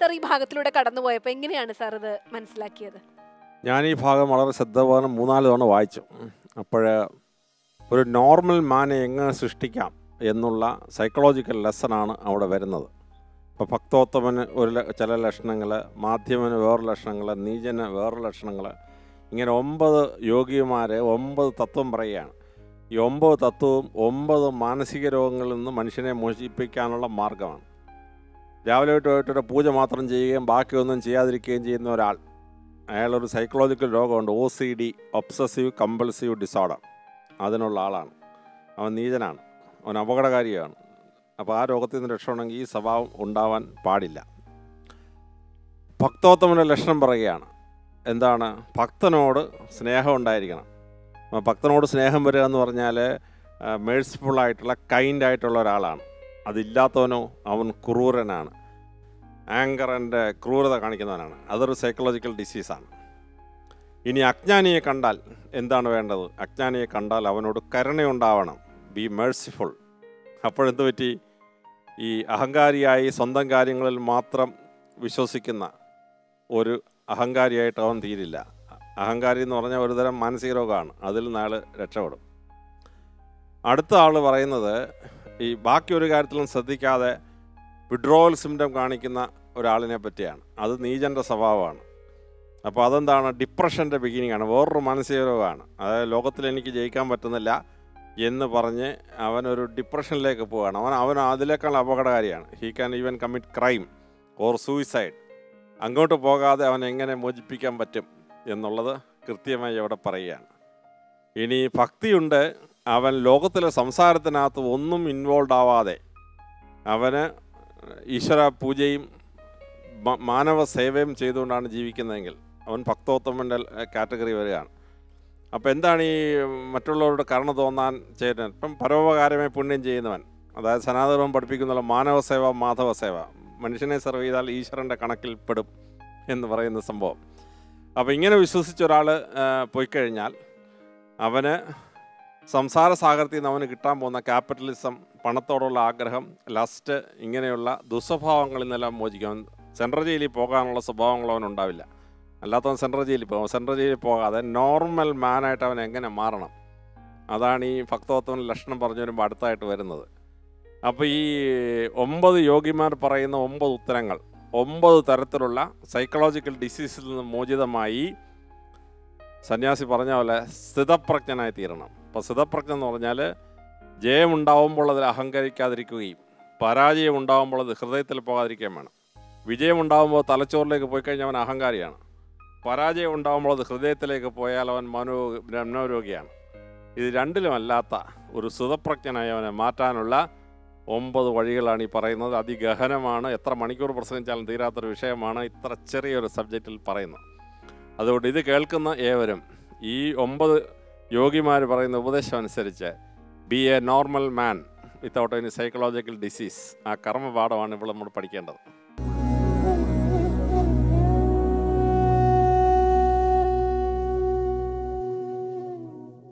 sir ഈ ഭാഗത്തിലൂടെ കടന്നുപോയപ്പോൾ എങ്ങനെയാണ് sir ഇത് മനസ്സിലാക്കിയത് ഞാൻ ഈ ഭാഗം വളരെ ശ്രദ്ധാപൂർവ്വം മൂന്നാല് തവണ വായിച്ചു അപ്പോൾ ഒരു നോർമൽ മാനെ എങ്ങനെ സൃഷ്ടിക്കാം എന്നുള്ള സൈക്കോളജിക്കൽ ലെസണാണ് അവിടെ വരുന്നത് ഇപ്പോൾ ഭക്തോത്തമന് ഒരു ല- ചില ലക്ഷണങ്ങൾ മാധ്യമന് വേറെ ലക്ഷണങ്ങൾ നീചന് വേറെ ലക്ഷണങ്ങൾ ഇങ്ങനെ ഒമ്പത് യോഗിമാരെ ഒമ്പത് തത്വം പറയുകയാണ് ഈ ഒമ്പത് തത്വവും ഒമ്പത് മാനസിക രോഗങ്ങളിൽ നിന്ന് മനുഷ്യനെ മോചിപ്പിക്കാനുള്ള മാർഗമാണ് രാവിലെ തൊട്ട് വൈകിട്ട് പൂജ മാത്രം ചെയ്യുകയും ബാക്കിയൊന്നും ചെയ്യാതിരിക്കുകയും ചെയ്യുന്ന ഒരാൾ അയാളൊരു സൈക്കോളജിക്കൽ രോഗമുണ്ട് O C D obsessive compulsive disorder അതിനുള്ള ആളാണ് അവൻ നീചനാണ് അവൻ അപകടകാരിയാണ് അപ്പോൾ ആ രോഗത്തിൽ നിന്ന് രക്ഷപ്പെടണമെങ്കിൽ ഈ സ്വഭാവം ഉണ്ടാവാൻ പാടില്ല ഭക്തോത്തമൻ്റെ ലക്ഷണം പറയുകയാണ് എന്താണ് ഭക്തനോട് സ്നേഹം ഉണ്ടായിരിക്കണം അപ്പോൾ ഭക്തനോട് സ്നേഹം വരിക എന്ന് പറഞ്ഞാൽ മേഴ്സിഫുൾ ആയിട്ടുള്ള കൈൻഡ് ആയിട്ടുള്ള ഒരാളാണ് അതില്ലാത്തവനോ അവൻ ക്രൂരനാണ് ആങ്കർ ആൻഡ് ക്രൂരത കാണിക്കുന്നവനാണ് അതൊരു സൈക്കോളജിക്കൽ ഡിസീസാണ് ഇനി അജ്ഞാനിയെ കണ്ടാൽ എന്താണ് വേണ്ടത് അജ്ഞാനിയെ കണ്ടാൽ അവനോട് കരുണയുണ്ടാവണം ബി മേഴ്സിഫുൾ അപ്പോഴെന്ത് പറ്റി ഈ അഹങ്കാരിയായി സ്വന്തം കാര്യങ്ങളിൽ മാത്രം വിശ്വസിക്കുന്ന ഒരു അഹങ്കാരിയായിട്ട് അവൻ തീരില്ല അഹങ്കാരി എന്ന് പറഞ്ഞാൽ ഒരുതരം മാനസിക രോഗമാണ് അതിൽ നിന്ന് അയാൾ രക്ഷപ്പെടും അടുത്ത ആൾ പറയുന്നത് ഈ ബാക്കി ഒരു കാര്യത്തിലും ശ്രദ്ധിക്കാതെ വിഡ്രോവൽ സിംറ്റം കാണിക്കുന്ന ഒരാളിനെ പറ്റിയാണ് അത് നീചൻ്റെ സ്വഭാവമാണ് അപ്പോൾ അതെന്താണ് ഡിപ്രഷൻ്റെ ബിഗിനിങ് ആണ് വേറൊരു മാനസിക രോഗമാണ് അതായത് ലോകത്തിൽ എനിക്ക് ജയിക്കാൻ പറ്റുന്നില്ല എന്ന് പറഞ്ഞ് അവനൊരു ഡിപ്രഷനിലേക്ക് പോവുകയാണ് അവൻ അവൻ അതിനേക്കാൾ അപകടകാരിയാണ് he can even commit crime or suicide അങ്ങോട്ട് പോകാതെ അവൻ എങ്ങനെ മോചിപ്പിക്കാൻ പറ്റും എന്നുള്ളത് കൃത്യമായി അവിടെ പറയുകയാണ് ഇനി ഭക്തിയുണ്ട് അവൻ ലോകത്തിലെ സംസാരത്തിനകത്ത് ഒന്നും ഇൻവോൾവ് ആവാതെ അവന് ഈശ്വര പൂജയും മ- മാനവ സേവയും ചെയ്തുകൊണ്ടാണ് ജീവിക്കുന്നതെങ്കിൽ അവൻ ഭക്തോത്തമൻ്റെ കാറ്റഗറി വരികയാണ് അപ്പോൾ എന്താണ് ഈ മറ്റുള്ളവരോട് കരുണ തോന്നാൻ ചെയ്യുന്നത് ഇപ്പം പരോപകാരമേ പുണ്യം ചെയ്യുന്നവൻ അതായത് സനാതനം പഠിപ്പിക്കുന്ന മാനവ സേവ മാധവ സേവ മനുഷ്യനെ സെർവ് ചെയ്താൽ ഈശ്വരൻ്റെ കണക്കിൽ പെടും എന്ന് പറയുന്ന സംഭവം അപ്പോൾ ഇങ്ങനെ വിശ്വസിച്ച ഒരാൾ പോയി കഴിഞ്ഞാൽ അവന് സംസാര സാഗരത്തിൽ നിന്ന് അവന് കിട്ടാൻ പോകുന്ന ക്യാപിറ്റലിസം പണത്തോടുള്ള ആഗ്രഹം ലസ്റ്റ് ഇങ്ങനെയുള്ള ദുസ്വഭാവങ്ങളിൽ നിന്നെല്ലാം മോചിക്കും അവൻ സെൻട്രൽ ജയിലിൽ പോകാനുള്ള സ്വഭാവങ്ങൾ അവനുണ്ടാവില്ല അല്ലാത്തവൻ സെൻട്രൽ ജയിലിൽ പോകും സെൻട്രൽ ജയിലിൽ പോകാതെ നോർമൽ മാനായിട്ട് അവൻ എങ്ങനെ മാറണം അതാണ് ഈ ഭക്തോത്തമൻ ലക്ഷണം പറഞ്ഞു വരുമ്പോൾ അടുത്തായിട്ട് വരുന്നത് അപ്പോൾ ഈ ഒമ്പത് യോഗിമാർ പറയുന്ന ഒമ്പത് ഉത്തരങ്ങൾ ഒമ്പത് തരത്തിലുള്ള സൈക്കോളജിക്കൽ ഡിസീസിൽ നിന്ന് മോചിതമായി സന്യാസി പറഞ്ഞ പോലെ സ്ഥിതപ്രജ്ഞനായി തീരണം അപ്പോൾ സ്ഥിതപ്രജ്ഞ എന്ന് പറഞ്ഞാൽ ജയമുണ്ടാവുമ്പോൾ അതിൽ അഹങ്കരിക്കാതിരിക്കുകയും പരാജയം ഉണ്ടാവുമ്പോൾ അത് ഹൃദയത്തിൽ പോകാതിരിക്കുകയും വേണം വിജയമുണ്ടാകുമ്പോൾ തലച്ചോറിലേക്ക് പോയി കഴിഞ്ഞാൽ അവൻ അഹങ്കാരിയാണ് പരാജയം ഉണ്ടാകുമ്പോൾ അത് ഹൃദയത്തിലേക്ക് പോയാൽ അവൻ മനോ മനോരോഗിയാണ് ഇത് രണ്ടിലുമല്ലാത്ത ഒരു സുതപ്രജ്ഞനായി അവനെ മാറ്റാനുള്ള ഒമ്പത് വഴികളാണ് ഈ പറയുന്നത് അതിഗഹനമാണ് എത്ര മണിക്കൂർ പ്രസംഗിച്ചാലും തീരാത്തൊരു വിഷയമാണ് ഇത്ര ചെറിയൊരു സബ്ജക്റ്റിൽ പറയുന്നത് അതുകൊണ്ട് ഇത് കേൾക്കുന്ന ഏവരും ഈ ഒമ്പത് യോഗിമാർ പറയുന്ന ഉപദേശം അനുസരിച്ച് be a normal man without any psychological disease ആ കർമ്മപാഠമാണ് ഇവിടെ നമ്മൾ പഠിക്കേണ്ടത്